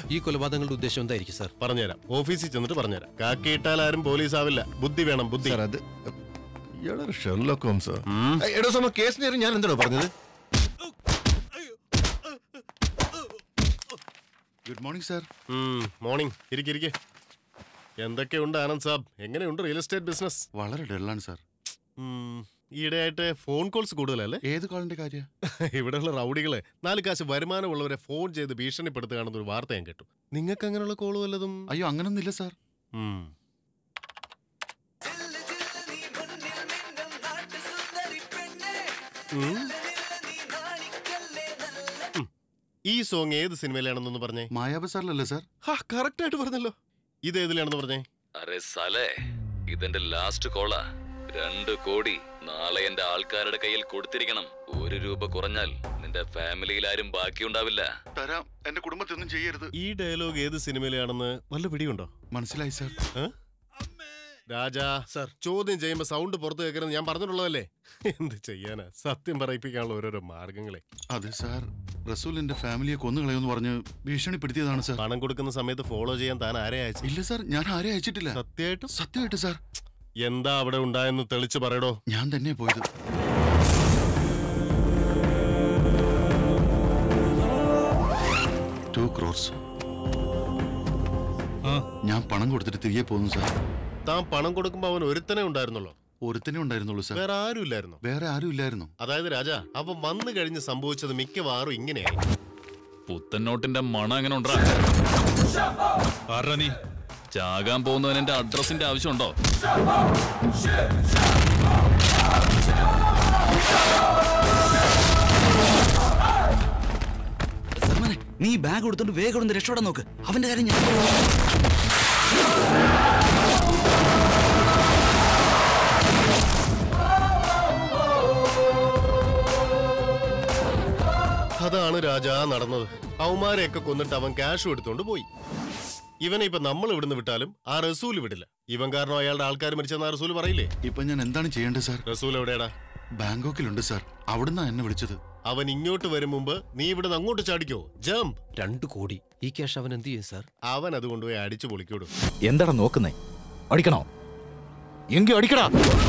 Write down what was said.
ഈ കൊലപാതകങ്ങളുടെ ഉദ്ദേശം എന്തായിരിക്കും സാർ പറഞ്ഞുതരാം ഓഫീസിൽ ചെന്നിട്ട് പറഞ്ഞുതരാം കാക്കിയിട്ടാൽ ആരും പോലീസ് ആവില്ല ബുദ്ധി വേണം ബുദ്ധി സാർ അത് ഇയാളൊരു ഷെർലോക്ക് ഹോംസ് ഉം. എടോ സമ കേസിന് നേരം ഞാൻ എന്താണോ പറഞ്ഞത് ഗുഡ് മോർണിംഗ് സാർ ഉം, മോർണിംഗ് ഇരിക്കെ ഇരിക്കെ എന്തൊക്കെയുണ്ട് ആനന്ദ് സാബ് എങ്ങനെയുണ്ട് റിയൽ എസ്റ്റേറ്റ് ബിസിനസ് വളരെ ഡള്ളാണ് സാർ ഉം, ഈയിടെയായിട്ട് ഫോൺ കോൾസ് കൂടുതലല്ലേ ഏത് കോളിന്റെ കാര്യം ഇവിടെയുള്ള റൗഡികളെ നാല് കാശ് വരുമാനമുള്ളവരെ ഫോൺ ചെയ്ത് ഭീഷണിപ്പെടുത്തുകയാണെന്ന് ഒരു വാർത്ത ഞാൻ കേട്ടു നിങ്ങൾക്ക് അങ്ങനെയുള്ള കോൾ വല്ലതും അയ്യോ അങ്ങനൊന്നുമില്ല സാർ ഉം. ഉം. ഉം. ഈ സോങ് ഏത് സിനിമയിലാണെന്നൊന്ന് പറഞ്ഞേ മായാബസാറിലല്ലേ സാർ ഹാ കറക്റ്റ് ആയിട്ട് പറഞ്ഞല്ലോ ഇത് ഏതിലാണെന്ന് പറഞ്ഞേ അരെ സലേ ഇതെന്റെ ലാസ്റ്റ് കോളാ രണ്ട് കോടി നാളെ എന്റെ ആൾക്കാരുടെ കയ്യിൽ കൊടുത്തിരിക്കണം ഒരു രൂപ കുറഞ്ഞാൽ നിന്റെ ഫാമിലിയിൽ ആരും ബാക്കിയുണ്ടാവില്ല തരാം എന്റെ കുടുംബത്തെ ഒന്നും ചെയ്യരുത് ഈ ഡയലോഗ് ഏത് സിനിമയിലാണെന്ന് വല്ല പിടിയുണ്ടോ മനസ്സിലായി സാർ രാജാ സർ ചോദ്യം ചെയ്യുമ്പോ സൗണ്ട് പുറത്ത് കേൾക്കരുത് ഞാൻ പറഞ്ഞിട്ടുള്ളതല്ലേ എന്ത് ചെയ്യാനാ സത്യം പറയിപ്പിക്കാനുള്ള ഓരോരോ മാർഗങ്ങളെ അതെ സാർ റസൂൽ എന്റെ ഫാമിലിയെ കൊന്നുകളയെന്ന് പറഞ്ഞ് ഭീഷണിപ്പെടുത്തിയതാണ് സാർ പണം കൊടുക്കുന്ന സമയത്ത് ഫോളോ ചെയ്യാൻ താൻ ആരെ അയച്ചു ഇല്ല സാർ ഞാൻ ആരെ അയച്ചിട്ടില്ല സത്യമായിട്ടും സത്യമായിട്ട് സാർ എന്താ അവിടെ ഉണ്ടായെന്ന് തെളിച്ചു പറയടോ ഞാൻ തന്നെ പോയത് ടു ക്രോർസ് ഞാൻ പണം കൊടുത്തിട്ട് തിരികെ പോകുന്നു സാർ താൻ പണം കൊടുക്കുമ്പോ അവൻ ഒരുത്തനെ ഉണ്ടായിരുന്നുള്ളോ ഒരുത്തനെ ഉണ്ടായിരുന്നുള്ളൂ സാർ വേറെ ആരും ഇല്ലായിരുന്നു വേറെ ആരും ഇല്ലായിരുന്നു അതായത് രാജാ അവൻ വന്നു കഴിഞ്ഞ് സംഭവിച്ചത് മിക്കവാറും ഇങ്ങനെയായി പുത്തൻ നോട്ടിന്റെ മണം എങ്ങനെ ഉണ്ടാ നീ ചാകാൻ പോകുന്നവൻ എന്റെ അഡ്രസ്സിന്റെ ആവശ്യമുണ്ടോ സൽമാനെ നീ ബാഗ് കൊടുത്തോണ്ട് വേഗം ഒന്ന് രക്ഷപ്പെടാൻ നോക്ക് അവന്റെ കാര്യം ഞാൻ അതാണ് രാജാ നടന്നത് അവന്മാരെയൊക്കെ കൊന്നിട്ട് അവൻ ക്യാഷും എടുത്തോണ്ട് പോയി ഇവനെ ഇപ്പൊ നമ്മൾ ഇവിടുന്ന് വിട്ടാലും ആ റസൂൽ വിടില്ല ഇവൻ കാരണം അയാളുടെ ആൾക്കാർ മരിച്ചെന്ന് ആ റസൂൽ പറയില്ലേ ഇപ്പൊ ഞാൻ എന്താണ് ചെയ്യേണ്ടത് സാർ റസൂൽ എവിടെയാടാ ബാങ്കോക്കിലുണ്ട് സാർ അവിടുന്ന് എന്നെ വിളിച്ചത് അവൻ ഇങ്ങോട്ട് വരും മുമ്പ് നീ ഇവിടുന്ന് അങ്ങോട്ട് ചാടിക്കോ ജംപ് രണ്ട് കോടി ഈ ക്യാഷ് അവൻ എന്ത് ചെയ്യും സാർ അവൻ അത് കൊണ്ടുപോയി അടിച്ചു പൊളിക്കൂടും എന്താടാ നോക്കുന്നേ അടിക്കണോ എങ്കി അടിക്കടാ